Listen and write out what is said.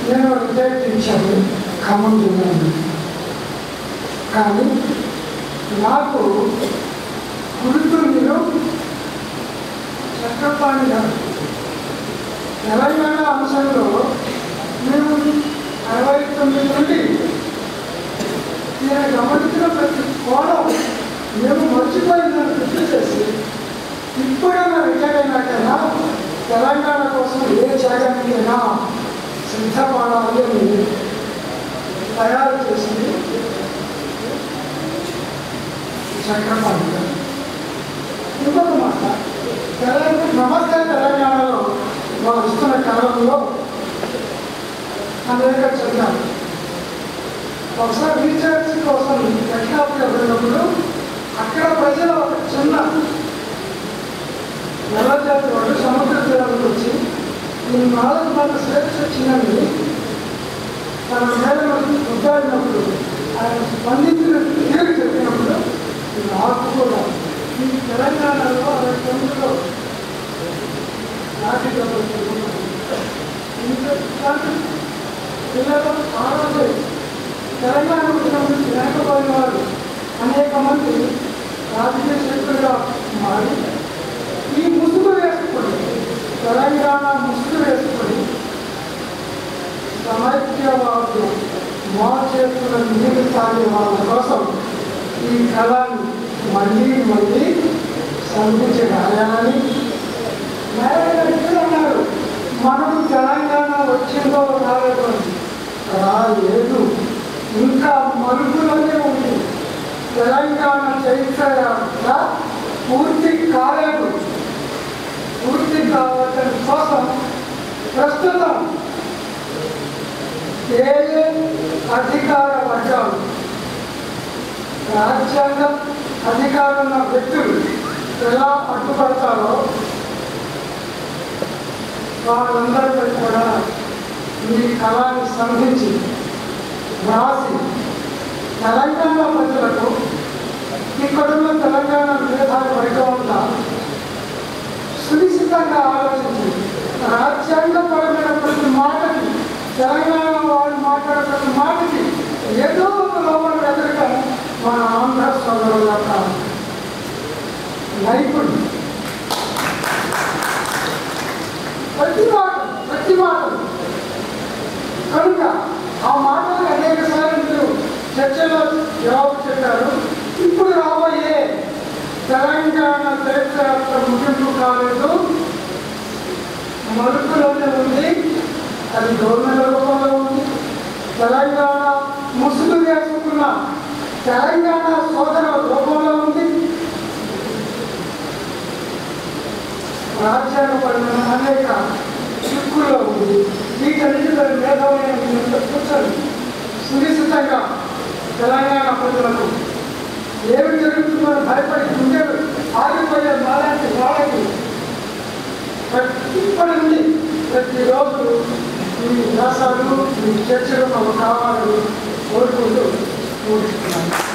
నేను రిటైర్ టీచర్ని ఖమ్మం జిల్లాలో కానీ నాకు గురుతులు చక్రపాణి గారు తెలంగాణ అంశంలో మేము అరవై తొమ్మిది నుండి ఈయన గమనించిన ప్రతి కోణం మేము మర్చిపోయిందని గుర్తు చేసి ఇప్పుడైనా రిటైర్ అయినాకైనా తెలంగాణ కోసం ఏ త్యాగానికైనా సిద్ధపడాలి అని తయారు చేసింది చక్రపాణి గారు ఇంకొక మాట తెలంగాణ నమస్తే తెలంగాణలో వాళ్ళు ఇస్తున్న కాలంలో అనేక చదివాను ఒకసారి రీఛార్జ్ కోసం దక్షిణాఫ్రికా వెళ్ళినప్పుడు అక్కడ ప్రజలు ఒక చిన్న నల్లజాతి వాళ్ళు సముద్ర తీరానికి వచ్చి ఈ నాలుగు మంది స్వేచ్ఛ వచ్చిందని తన మీద ఉద్దాడినప్పుడు ఆయన స్పందించిన తీరు చెప్పినప్పుడు నాకు కూడా ఈ తెలంగాణలో అరవై తొమ్మిదిలో నాటి ఇంత పిల్లలు ఆరోగ్య తెలంగాణ వచ్చినప్పుడు లేకపోయిన వారు అనేక మంది రాజకీయ శక్తులుగా మారి ఈ ముసుగు వేసుకొని తెలంగాణ ముసుగు వేసుకొని సమైక్యవాదు మా చేతుల నీరు తాగే వాళ్ళ కోసం ఈ కళని మళ్ళీ మళ్ళీ సంధించగలగాలని నారాయణ అన్నారు మనం తెలంగాణ వచ్చిందో రాలేదు అని. రాలేదు ఇంకా మరుగులోనే ఉంది తెలంగాణ చరిత్ర యాత్ర పూర్తి కాలేదు పూర్తి కావటం కోసం ప్రస్తుతం ఏ ఏ అధికార వర్గాలు రాజ్యాంగ అధికారం ఉన్న వ్యక్తులు ఎలా అడ్డుపడతారో వాళ్ళందరిపై కూడా ఈ కళాన్ని సంధించి రాసి తెలంగాణ ప్రజలకు ఇక్కడున్న తెలంగాణ మేధావి వర్గం అంతా సునిశ్చితంగా ఆలోచించి రాజ్యాంగపరమైన ప్రతి మాటకి తెలంగాణ వాళ్ళు మాట్లాడే ప్రతి మాటకి ఏదో ఒక లోపల వెతకడం మన ఆంధ్ర సోదరుల యొక్క నైపుణ్యం ప్రతి మాట ప్రతి మాట కనుక ఆ మాటలు అనేక సార్లు మీరు చర్చలో జవాబు చెప్పారు ఇప్పుడు రాబోయే తెలంగాణ చరిత్ర యొక్క ముగింపు కాలేదు మరుపులోనే ఉంది అది గవర్నర్ రూపంలో ఉంది తెలంగాణ ముసుగు వేసుకున్న తెలంగాణ సోదర రూపంలో ఉంది రాజ్యాంగపరమైన అనేక చిక్కుల్లో ఉంది వీటన్నిటిపై మేధావైన కూర్చొని సునిశ్చితంగా తెలంగాణ ప్రజలకు ఏమి జరుగుతుందో అని భయపడి గుండెలు ఆగిపోయే మాలాంటి వాళ్ళకి ప్రతి- ఇప్పటి నుండి ప్రతిరోజు ఈ వ్యాసాలు ఈ చర్చలు మాకు కావాలని కోరుకుంటూ కోరుతున్నాను